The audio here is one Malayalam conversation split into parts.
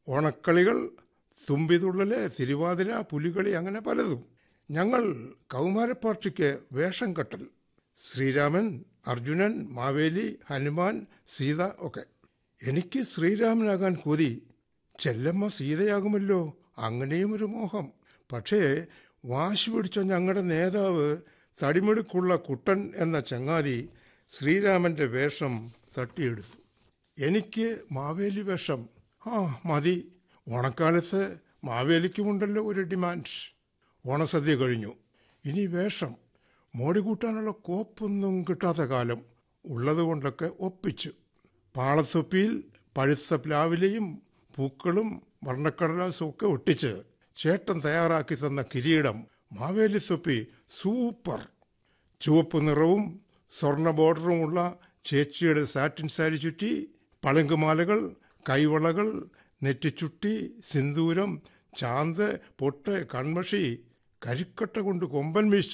ഓണക്കളികൾ തുമ്പിതുള്ളല് തിരുവാതിര പുലികളി അങ്ങനെ പലതും ഞങ്ങൾ കൗമാരപ്പാർട്ടിക്ക് വേഷം കെട്ടൽ ശ്രീരാമൻ അർജുനൻ മാവേലി ഹനുമാൻ സീത ഒക്കെ എനിക്ക് ശ്രീരാമനാകാൻ കൊതി ചെല്ലമ്മ സീതയാകുമല്ലോ അങ്ങനെയും ഒരു മോഹം പക്ഷേ വാശി പിടിച്ച ഞങ്ങളുടെ നേതാവ് തടിമെടുക്കുള്ള കുട്ടൻ എന്ന ചങ്ങാതി ശ്രീരാമന്റെ വേഷം തട്ടിയെടുത്തു എനിക്ക് മാവേലി വേഷം ആ മതി ഓണക്കാലത്ത് മാവേലിക്കുമുണ്ടല്ലോ ഒരു ഡിമാൻഡ് ഓണസദ്യ കഴിഞ്ഞു ഇനി വേഷം മോടി കൂട്ടാനുള്ള കോപ്പൊന്നും കിട്ടാത്ത കാലം ഉള്ളതുകൊണ്ടൊക്കെ ഒപ്പിച്ചു പാളത്തൊപ്പിയിൽ പഴുത്ത പ്ലാവിലയും പൂക്കളും വർണ്ണക്കടലാസും ഒക്കെ ഒട്ടിച്ച് ചേട്ടൻ തയ്യാറാക്കി തന്ന കിരീടം മാവേലി തൊപ്പി സൂപ്പർ ചുവപ്പ് നിറവും സ്വർണ്ണ ബോർഡറുമുള്ള ചേച്ചിയുടെ സാറ്റിൻ സാരി ചുറ്റി പളുങ്കുമാലകൾ കൈവളകൾ നെറ്റിച്ചുട്ടി സിന്ദൂരം ചാന്ത് പൊട്ട് കൺമഷി കരിക്കട്ട കൊണ്ട് കൊമ്പൻ വീശ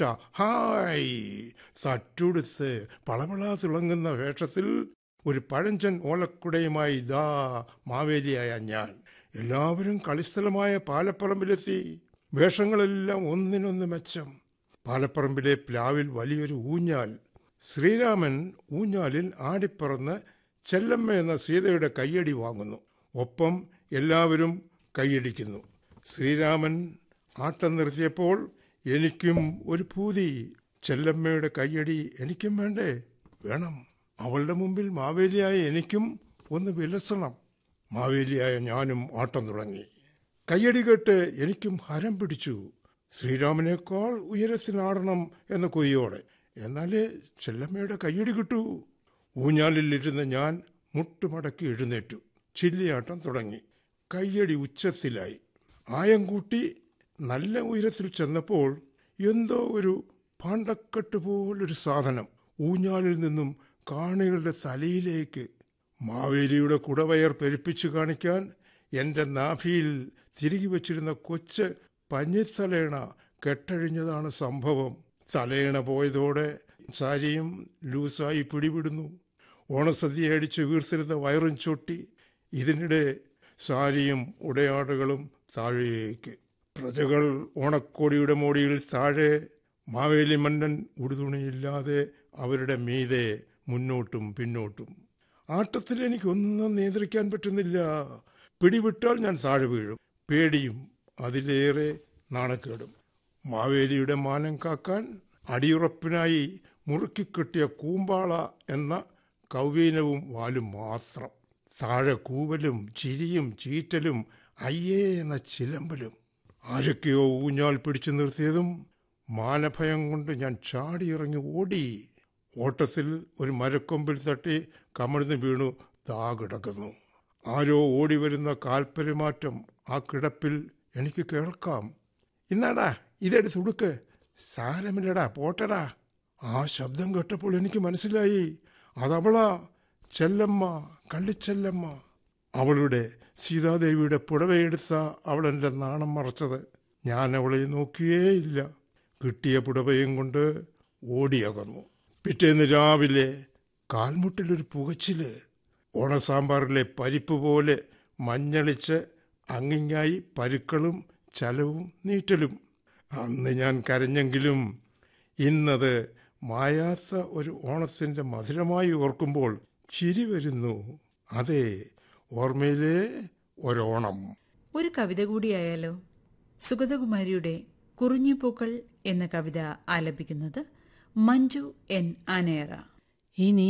ഹായ് തട്ടുടുത്ത് പളപള തിളങ്ങുന്ന വേഷത്തിൽ ഒരു പഴഞ്ചൻ ഓലക്കുടയുമായി ദാ മാവേലിയായ ഞാൻ എല്ലാവരും കളിസ്ഥലമായ പാലപ്പറമ്പിലെത്തി വേഷങ്ങളെല്ലാം ഒന്നിനൊന്ന് മെച്ചം പാലപ്പറമ്പിലെ പ്ലാവിൽ വലിയൊരു ഊഞ്ഞാൽ ശ്രീരാമൻ ഊഞ്ഞാലിൽ ആടിപ്പറന്ന് ചെല്ലമ്മ എന്ന സീതയുടെ കയ്യടി വാങ്ങുന്നു ഒപ്പം എല്ലാവരും കൈയടിക്കുന്നു ശ്രീരാമൻ ആട്ടം നിർത്തിയപ്പോൾ എനിക്കും ഒരു പൂതി ചെല്ലമ്മയുടെ കയ്യടി എനിക്കും വേണ്ടേ വേണം അവളുടെ മുമ്പിൽ മാവേലിയായ എനിക്കും ഒന്ന് വിലസണം മാവേലിയായ ഞാനും ആട്ടം തുടങ്ങി കയ്യടി കേട്ട് എനിക്കും ഹരം പിടിച്ചു ശ്രീരാമനേക്കാൾ ഉയരത്തിനാടണം എന്ന കൊയ്യോടെ എന്നാലേ ചെല്ലമ്മയുടെ കയ്യടി കിട്ടൂ ഊഞ്ഞാലിലിരുന്ന് ഞാൻ മുട്ടുമടക്കി എഴുന്നേറ്റു ചില്ലിയാട്ടം തുടങ്ങി കയ്യടി ഉച്ചത്തിലായി ആയം കൂട്ടി നല്ല ഉയരത്തിൽ ചെന്നപ്പോൾ എന്തോ ഒരു പാണ്ടക്കെട്ട് പോലൊരു സാധനം ഊഞ്ഞാലിൽ നിന്നും കാണികളുടെ തലയിലേക്ക് മാവേലിയുടെ കുടവയർ പെരുപ്പിച്ചു കാണിക്കാൻ എൻ്റെ നാഭിയിൽ തിരികെ വച്ചിരുന്ന കൊച്ച് പഞ്ഞിത്തലേണ കെട്ടഴിഞ്ഞതാണ് സംഭവം തലയിണ പോയതോടെ സാരിയും ലൂസായി പിടിവിടുന്നു ഓണസദ്യ അടിച്ച് വീർത്തിരുന്ന വയറും ചൊട്ടി ഇതിനിടെ സാരിയും ഉടയാടുകളും താഴേക്ക് പ്രജകൾ ഓണക്കോടിയുടെ മോടിയിൽ താഴെ മാവേലി മന്നൻ ഉടുതുണിയില്ലാതെ അവരുടെ മീതെ മുന്നോട്ടും പിന്നോട്ടും ആട്ടത്തിൽ എനിക്കൊന്നും നിയന്ത്രിക്കാൻ പറ്റുന്നില്ല പിടിവിട്ടാൽ ഞാൻ താഴെ വീഴും പേടിയും അതിലേറെ നാണക്കേടും മാവേലിയുടെ മാനം കാക്കാൻ അടിയുറപ്പിനായി മുറുക്കിക്കെട്ടിയ കൂമ്പാള എന്ന കൗവീനവും വാലും മാത്രം താഴെ കൂവലും ചിരിയും ചീറ്റലും അയ്യേ എന്ന ചിലമ്പലും ആരൊക്കെയോ ഊഞ്ഞാൽ പിടിച്ചു നിർത്തിയതും മാനഭയം കൊണ്ട് ഞാൻ ചാടിയിറങ്ങി ഓടി ഓട്ടത്തിൽ ഒരു മരക്കൊമ്പിൽ തട്ടി കമിഴ്ന്ന് വീണു താ കിടക്കുന്നു ആരോ ഓടി വരുന്ന കാൽപെരുമാറ്റം ആ കിടപ്പിൽ എനിക്ക് കേൾക്കാം ഇന്നാടാ ഇതെടുത്ത് ഉടുക്ക് സാരമില്ലടാ പോട്ടടാ ആ ശബ്ദം കേട്ടപ്പോൾ എനിക്ക് മനസ്സിലായി അതവളാ ചെല്ലമ്മ കള്ളിച്ചെല്ലമ്മ അവളുടെ സീതാദേവിയുടെ പുടവയെടുത്ത അവൾ എൻ്റെ നാണം മറച്ചത് ഞാൻ അവളെ നോക്കിയേയില്ല കിട്ടിയ പുടവയും കൊണ്ട് ഓടിയകന്നു പിറ്റേന്ന് രാവിലെ കാൽമുട്ടിലൊരു പുകച്ചില് ഓണസാമ്പാറിലെ പരിപ്പ് പോലെ മഞ്ഞളിച്ച് അങ്ങിങ്ങായി പരുക്കളും ചലവും നീറ്റലും അന്ന് ഞാൻ കരഞ്ഞെങ്കിലും ഇന്നത് മായാത്ത ഒരു ഓണത്തിൻ്റെ മധുരമായി ഓർക്കുമ്പോൾ ചിരി വരുന്നു അതെ ഓർമ്മയിലെ ഒരോണം ഒരു കവിത കൂടിയായാലോ സുഗതകുമാരിയുടെ കുറിഞ്ഞിപ്പൂക്കൾ എന്ന കവിത ആലപിക്കുന്നത് മഞ്ജു എൻ ആനയറ ഇനി